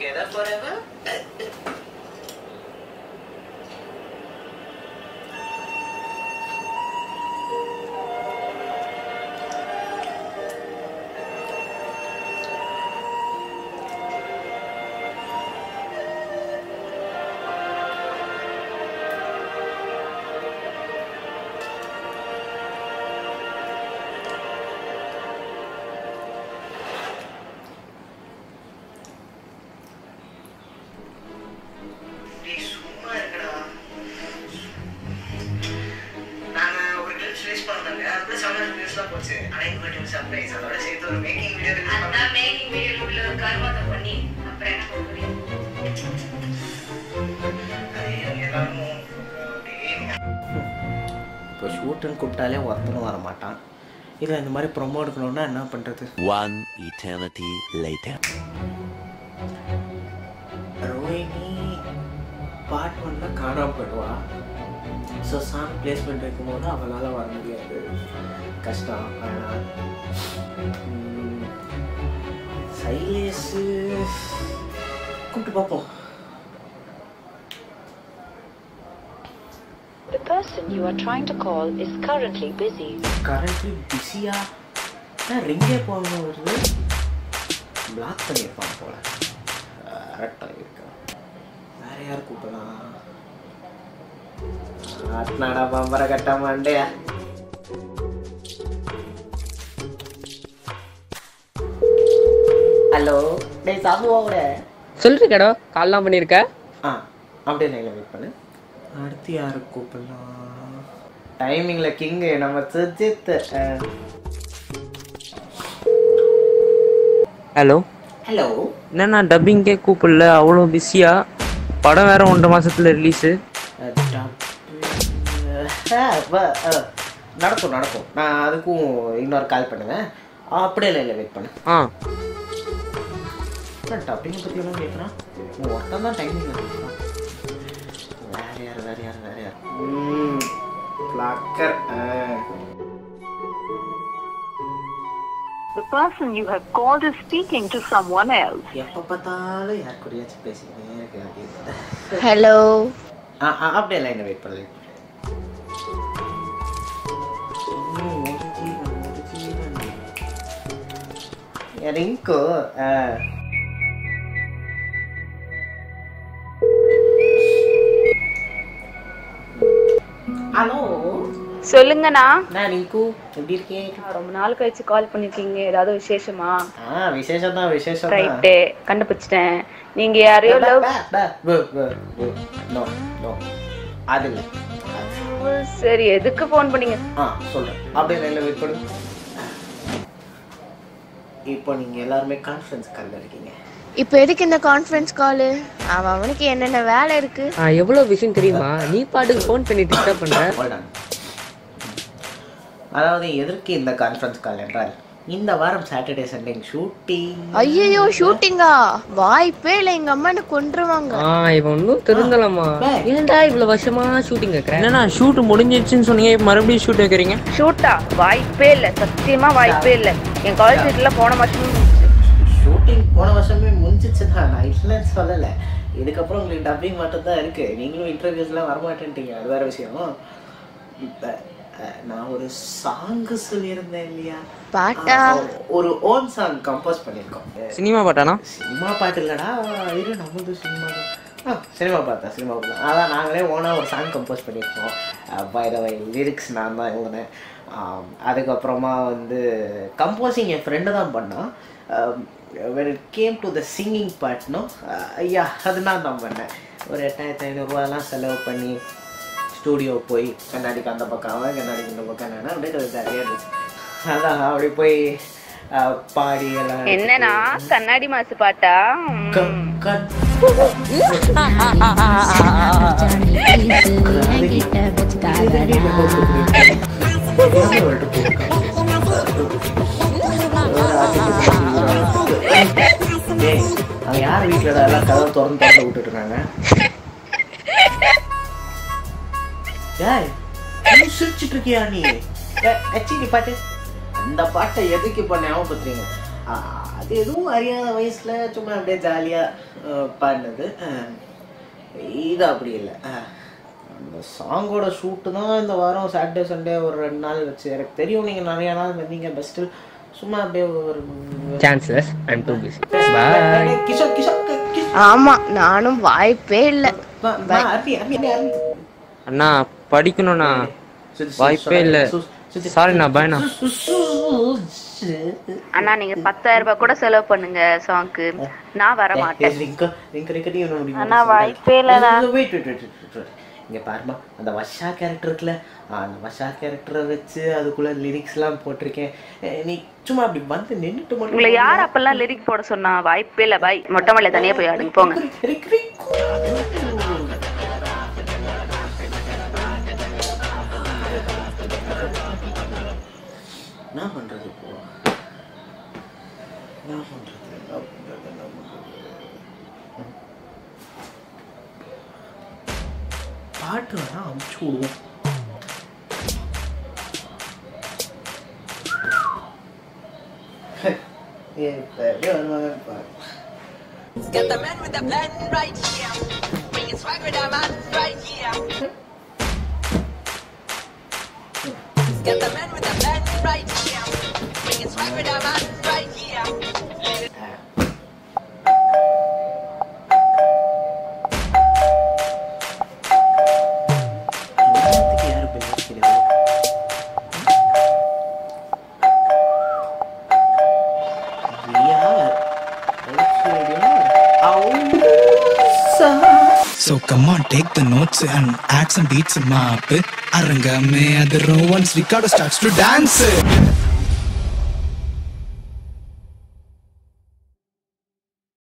together forever? டேய், சும்மா இருக்கடா. நாங்க ஒரு glimpse release பண்ணோங்க. அதுக்குள்ள செம்ம reviews எல்லாம் போச்சு. ஆனா எங்க team surprise. அதோட சேர்த்து ஒரு making video release பண்ணோம். அதான் மேக்கிங் வீடியோல உள்ள ஒரு கர்மத்தை பண்ணி அப்புறம் என்ன பண்ண முடியும் அது எல்லாரும் அப்படியே இப்போ ஷூட்டுன்னு கூப்பிட்டாலே ஒருத்தனும் வர மாட்டான் இல்லை இந்த மாதிரி ப்ரொமோ எடுக்கணும்னா என்ன பண்ணுறது One eternity later. Rohini part ஒன்ல காணாம போயிடுவா ஸோ சாங் பிளேஸ்மெண்ட் வைக்கும்போது அவளால் வர முடியாது கஷ்டம் ஆனால் சைலேஸு கூப்பிட்டு பார்ப்போம் The person you are trying to call is currently busy. Currently பிஸியா ரிங்கே போகணும் வருது பிளாக் பண்ணியிருப்பான் போல கரெக்டாக இருக்கா வேற யார் கூப்பிடலாம் ஆட்னாடா பம்பர கட்ட மாண்டியா ஹலோ டேய் சாப்பிடுவோட சொல்லிருக்கடா கால்லாம் பண்ணியிருக்க ஆ அப்படியே லைனில் வெயிட் பண்ணு அடுத்து யாரு கூப்பிடலாம் டைமிங்கில் கிங்கு நம்ம சுஜித் ஹலோ ஹலோ என்னண்ணா டப்பிங்கே கூப்பிடல அவ்வளோ பிஸியா படம் வேற ஒன்றரை மாசத்துல ரிலீஸு நடக்கும் நடக்கும் நான் அதுக்கும் இன்னொரு கால் பண்ணுவேன் அப்படியே லைனில் வெயிட் பண்ணு ஆ டப்பிங்கை பற்றி எல்லாம் கேட்குறான் ஒருத்தன் தான் டைமிங் கேட்குறான் வேற யார் வேற யார் வேற யார் ம் blocker The person you have called is speaking to someone else. எப்போ பார்த்தாலும் யார் கூடயாச்சும் பேசிக்கிட்டே இருக்காது ஹலோ ஆ ஆ அப்படியே லைனை வெயிட் பண்ணு ரிங்கு ஹலோ சொல்லுங்கண்ணா நான் ரிங்கு எப்படி இருக்கேன் ரொம்ப நாள் கழிச்சு கால் பண்ணிருக்கீங்க ஏதாவது விசேஷமா ஆ விசேஷம் தான் விசேஷம் தான் ரைட்டு கண்டுபிடிச்சிட்டேன் நீங்க யாரையோ லவ் நோ நோ அது இல்லை சரி எதுக்கு ஃபோன் பண்ணீங்க ஆ சொல்கிறேன் அப்படியே லைனில் வெயிட் பண்ணு இப்போ நீங்கள் எல்லாருமே கான்ஃபரன்ஸ் காலில் இருக்கீங்க இப்போ எதுக்கு இந்த கான்ஃபரன்ஸ் கால் அவன் அவனுக்கு என்னென்ன வேலை இருக்கு ஆ எவ்வளோ விஷயம் தெரியுமா நீ பாட்டுக்கு ஃபோன் பண்ணி டிஸ்டர்ப் பண்ற Hold on. அதாவது எதற்கு இந்த கான்ஃபரன்ஸ் கால் என்றால் இந்த வாரம் சாட்டர்டே சண்டே ஷூட்டிங் ஐயோ ஷூட்டிங்கா வாய்ப்பே இல்லை எங்க அம்மா என்ன கொன்றுவாங்க ஆ இவன் இன்னும் திருந்தலாமா ஏன்டா இவ்வளோ வருஷமா ஷூட்டிங் வைக்கிறேன் என்னண்ணா ஷூட் முடிஞ்சிருச்சுன்னு சொன்னீங்க இப்ப மறுபடியும் ஷூட் வைக்கிறீங்க ஷூட்டா வாய்ப்பே இல்ல சத்தியமா வாய்ப்பே இல்ல என் காலேஜ் சீட்ல போன மாசம் ஷூட்டிங் போன வருஷமே முடிஞ்சிச்சு தான் நான் இல்லைன்னு சொல்லலை இதுக்கப்புறம் உங்களுக்கு டப்பிங் மட்டும் தான் இருக்கு நீங்களும் இன்டர்வியூஸ்லாம் வரமாட்டேன்ட்டீங்க அது வேற விஷயம் இப்போ நான் ஒரு சாங்கு சொல்லியிருந்தேன் இல்லையா பாட்டா? ஆ, ஒரு ஓன் சாங் கம்போஸ் பண்ணியிருக்கோம் சினிமா பாட்டானா சினிமா பாட்டு இல்லடா இரு நம்மளது சினிமா ஆ சினிமா பார்த்தா சினிமா பார்த்தா அதான் நாங்களே ஓனாக ஒரு சாங் கம்போஸ் பண்ணியிருக்கோம் பை த வை லிரிக்ஸ் நான் தான் எழுதினேன் ஆம், அதுக்கப்புறமா வந்து கம்போசிங் என் ஃப்ரெண்டு தான் பண்ணான் when it came to the singing பார்ட்னோ ஐயா அது நான் தான் பண்ணேன் ஒரு எட்டாயிரத்தி ஐநூறுரூவாலாம் செலவு பண்ணி ஸ்டூடியோ போய் கண்ணாடிக்கு அந்த பக்கம் அவன் கண்ணாடிக்கு இந்த பக்கம் நான் அப்படியே கொஞ்சம் ஜாலியாக இருந்துச்சு அதான் அப்படி போய் அஹ், பாடி எல்லாம் என்னன்னா கண்ணாடி மாசு பாட்டா க- க- டேய், அவன் யார் வீட்டுல எல்லாம் கதவை திறந்து திறந்து விட்டுட்டு இருக்காங்க டேய், நீ சிரிச்சிட்டு இருக்கியா நீ ஏ, அச்சி, நீ பாட்டு அந்த பாட்டை எதுக்கு இப்ப ஞாபகப்படுத்துறீங்க ஆ, அது எதுவும் அறியாத வயசுல சும்மா அப்படியே ஜாலியாக பாடினது அஹ், இது அப்படி இல்லை அஹ், அந்த சாங்கோட ஷூட்டு தான் இந்த வாரம் சாட்டர்டே சண்டே ஒரு ரெண்டு நாள் வச்சு எனக்கு தெரியும் நீங்கள் நிறைய நாள் வந்தீங்க பெஸ்ட்டு சும்மா அப்படியே ஒரு chanceless I'm too busy bye Kishore Kishore Kishore ஆமா நானும் வாய்ப்பே இல்லை பா- பா- அருவி, அருவி, அருவி, அருவி. அண்ணா படிக்கணும்ண்ணா சுத்தி, சுத்தி, வாய்ப்பே இல்ல சுத்தி, சுத்தி. சாரிண்ணா பாய்ண்ணா அண்ணா நீங்க பத்தாயிரம் ரூபாய் கூட செலவு பண்ணுங்க சாங்க்கு நான் வர மாட்டேன் ரிங்கா, ரிங்கா, ரிங்கா, நீ ஒண்ணு முடியுமா? அண்ணா, வாய்ப்பே இல்லண்ணா. Wait, wait, wait, wait, wait. இங்க பாருமா அந்த வஷா கேரக்டர் இருக்குல்ல ஆ, அந்த வஷா கேரக்டரை வச்சு அதுக்குள்ள லிரிக்ஸ் எல்லாம் போட்டிருக்கேன் அஹ் நீ சும்மா அப்படி வந்து நின்னுட்டு மட்டும் உங்களை யார் அப்பெல்லாம் லிரிக் போட சொன்னா வாய்ப்பே இல்ல பாய் மொட்டை மலையில தனியா போய் ஆடுங்க போங்க ரிக், ரிக். என்ன பண்றது இப்போ என்ன பண்றது என்ன பண்றது என்ன பண்றது ம். பாட்டு வேணா அமுச்சு விடுவோம் ஏ, இப்ப எப்படி வருவாங்க பாரு Got the man with the plan right here. Bringing swag with the man right here. Got the man with the plan right here. Bringing swag with the man right here. இன்னத்துக்கு யாரு போய் நிற்கிறது? Riya, Aishwarya, அவுசா. So come on, take the notes and add some beats up. அரங்கமே அதிரும் once Ricardo starts to dance.